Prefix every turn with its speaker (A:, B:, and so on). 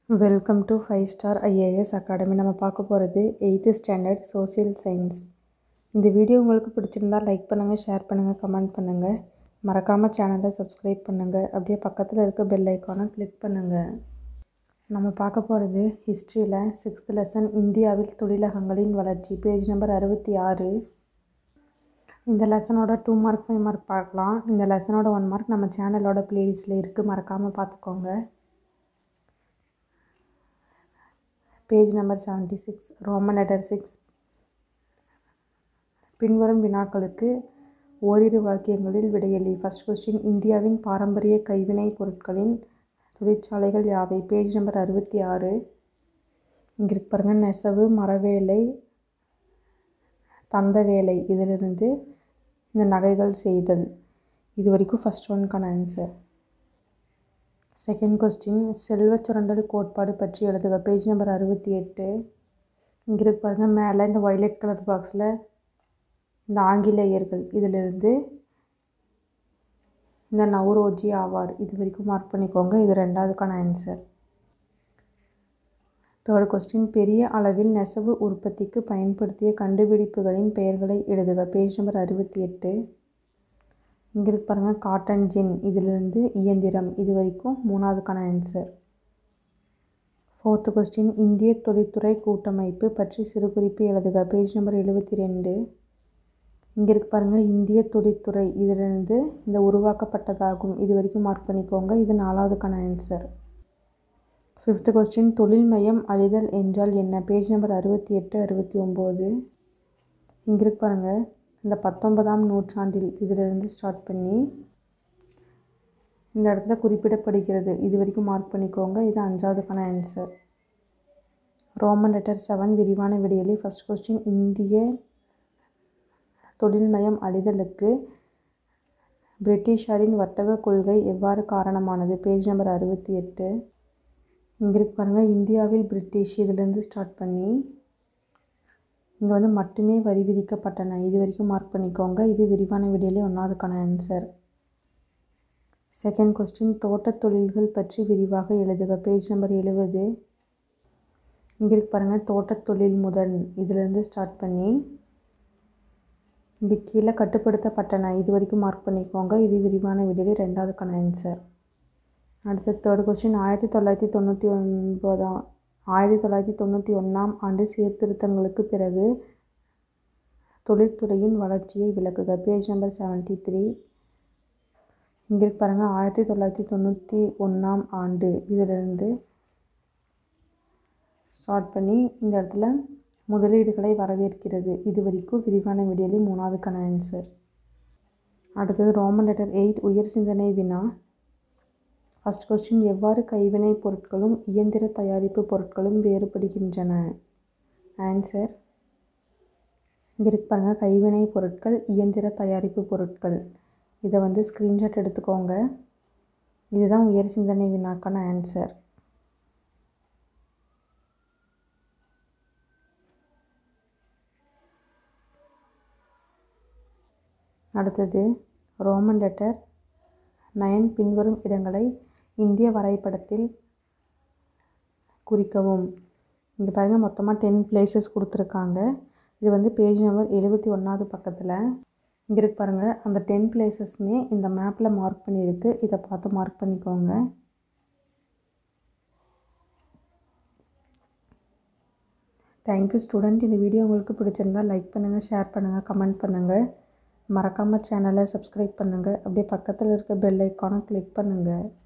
A: welcome to five star IAS academy நம்ம பார்க்க போகிறது எயித்து ஸ்டாண்டர்ட் சோஷியல் சயின்ஸ் இந்த வீடியோ உங்களுக்கு பிடிச்சிருந்தா லைக் பண்ணுங்கள் ஷேர் பண்ணுங்கள் கமெண்ட் பண்ணுங்கள் மறக்காமல் சேனலை சப்ஸ்கிரைப் பண்ணுங்கள் அப்படியே பக்கத்தில் இருக்க பெல் ஐக்கானை கிளிக் பண்ணுங்கள் நம்ம பார்க்க போகிறது ஹிஸ்ட்ரியில் சிக்ஸ்த் லெசன் இந்தியாவில் தொழிலகங்களின் வளர்ச்சி பேஜ் நம்பர் அறுபத்தி ஆறு இந்த லெசனோட டூ மார்க் ஃபைவ் மார்க் பார்க்கலாம் இந்த லெசனோட ஒன் மார்க் நம்ம சேனலோட ப்ளேலிஸ்ட்டில் இருக்குது மறக்காமல் பார்த்துக்கோங்க page number seventy six roman letter six பின்வரும் வினாக்களுக்கு ஓரிரு வாக்கியங்களில் விடையளி ஃபர்ஸ்ட் கொஸ்டின் இந்தியாவின் பாரம்பரிய கைவினைப் பொருட்களின் தொழிற்சாலைகள் யாவை பேஜ் நம்பர் அறுபத்தி ஆறு இங்கே இருக்கு பாருங்கள் நெசவு மரவேலை தந்த வேலை இதிலிருந்து இந்த நகைகள் செய்தல் இது வரைக்கும் ஃபஸ்ட் ஒன்க்கான ஆன்சர் செகண்ட் கொஸ்டின் செல்வச் சுரண்டல் கோட்பாடு பற்றி எழுதுக பேஜ் நம்பர் அறுபத்தி எட்டு இங்கே இருக்கு பாருங்கள் மேலே இந்த வயலட் கலர் பாக்ஸில் இந்த ஆங்கிலேயர்கள் இதிலிருந்து இந்த நவ்ரோஜி ஆவார் இது வரைக்கும் மார்க் பண்ணிக்கோங்க இது ரெண்டாவதுக்கான ஆன்சர் தேர்ட் கொஸ்டின் பெரிய அளவில் நெசவு உற்பத்திக்கு பயன்படுத்திய கண்டுபிடிப்புகளின் பெயர்களை எழுதுக பேஜ் நம்பர் அறுபத்தி எட்டு இங்கே இருக்கு பாருங்கள் காட்டன் ஜின் இதிலிருந்து இயந்திரம் இது வரைக்கும் மூணாவதுக்கான ஆன்சர் ஃபோர்த்து கொஸ்டின் இந்திய தொழில்துறை கூட்டமைப்பு பற்றி சிறு குறிப்பு எழுதுக பேஜ் நம்பர் எழுபத்தி ரெண்டு இங்கே இருக்கு பாருங்கள் இந்திய தொழில்துறை இதிலிருந்து இந்த உருவாக்கப்பட்டதாகும் இது வரைக்கும் மார்க் பண்ணிக்கோங்க இது நாலாவதுக்கான ஆன்சர் ஃபிஃப்த்து கொஸ்டின் தொழில் மையம் அழிதல் என்றால் என்ன பேஜ் நம்பர் அறுபத்தி எட்டு அறுபத்தி ஒம்பது இங்கே இருக்கு பாருங்கள் இந்த பத்தொன்பதாம் நூற்றாண்டில் இதிலிருந்து ஸ்டார்ட் பண்ணி இந்த இடத்துல குறிப்பிடப்படுகிறது இது வரைக்கும் மார்க் பண்ணிக்கோங்க இது அஞ்சாவதுக்கான ஆன்சர் ரோமன் லெட்டர் செவன் விரிவான விடியலி ஃபஸ்ட் கொஸ்டின் இந்திய தொழில்மயம் அழிதலுக்கு பிரிட்டிஷாரின் வர்த்தக கொள்கை எவ்வாறு காரணமானது பேஜ் நம்பர் அறுபத்தி எட்டு இங்கே இருக்கு பாருங்கள் இந்தியாவில் பிரிட்டிஷ் இதிலேருந்து ஸ்டார்ட் பண்ணி இங்கே வந்து மட்டுமே வரி விதிக்கப்பட்டன இது வரைக்கும் மார்க் பண்ணிக்கோங்க இது விரிவான விடியலே ஒன்றாவதுக்கான ஆன்சர் செகண்ட் கொஸ்டின் தோட்டத் தொழில்கள் பற்றி விரிவாக எழுதுக பேஜ் நம்பர் எழுபது இங்கே இருக்கு பாருங்கள் தோட்டத் தொழில் முதல் இதிலேருந்து ஸ்டார்ட் பண்ணி இங்கே கீழே கட்டுப்படுத்தப்பட்டன இது வரைக்கும் மார்க் பண்ணிக்கோங்க இது விரிவான விடியலே ரெண்டாவதுக்கான ஆன்சர் அடுத்த தேர்ட் கொஸ்டின் ஆயிரத்தி தொள்ளாயிரத்தி தொண்ணூற்றி ஒன்பதாம் ஆயிரத்தி தொள்ளாயிரத்தி தொண்ணூற்றி ஒன்றாம் ஆண்டு சீர்திருத்தங்களுக்கு பிறகு தொழில்துறையின் வளர்ச்சியை விளக்குக பேஜ் நம்பர் செவன்ட்டி த்ரீ இங்கே பாருங்கள் ஆயிரத்தி தொள்ளாயிரத்தி தொண்ணூற்றி ஒன்றாம் ஆண்டு இதிலிருந்து ஸ்டார்ட் பண்ணி இந்த இடத்துல முதலீடுகளை வரவேற்கிறது இது வரைக்கும் விரிவான விடியலி மூணாவதுக்கான ஆன்சர் அடுத்தது ரோமன் லெட்டர் எயிட் உயர் சிந்தனை வினா ஃபஸ்ட் கொஸ்டின் எவ்வாறு கைவினைப் பொருட்களும் இயந்திர தயாரிப்பு பொருட்களும் வேறுபடுகின்றன ஆன்சர் இங்கே இருக்கு பாருங்கள் கைவினைப் பொருட்கள் இயந்திர தயாரிப்பு பொருட்கள் இதை வந்து ஸ்க்ரீன்ஷாட் எடுத்துக்கோங்க இதுதான் உயர் சிந்தனை வினாக்கான ஆன்சர் அடுத்தது ரோமன் லெட்டர் நயன் பின்வரும் இடங்களை இந்திய வரைபடத்தில் குறிக்கவும் இங்கே பாருங்கள் மொத்தமாக டென் பிளேசஸ் கொடுத்துருக்காங்க இது வந்து பேஜ் நம்பர் எழுபத்தி ஒன்றாவது பக்கத்தில் இங்கே இருக்கு பாருங்கள் அந்த டென் பிளேசஸ்மே இந்த மேப்பில் மார்க் பண்ணியிருக்கு இதை பார்த்து மார்க் பண்ணிக்கோங்க தேங்க்யூ ஸ்டூடெண்ட் இந்த வீடியோ உங்களுக்கு பிடிச்சிருந்தா லைக் பண்ணுங்கள் ஷேர் பண்ணுங்கள் கமெண்ட் பண்ணுங்கள் மறக்காமல் சேனலை சப்ஸ்கிரைப் பண்ணுங்கள் அப்படியே பக்கத்தில் இருக்க பெல் ஐக்கானை கிளிக் பண்ணுங்கள்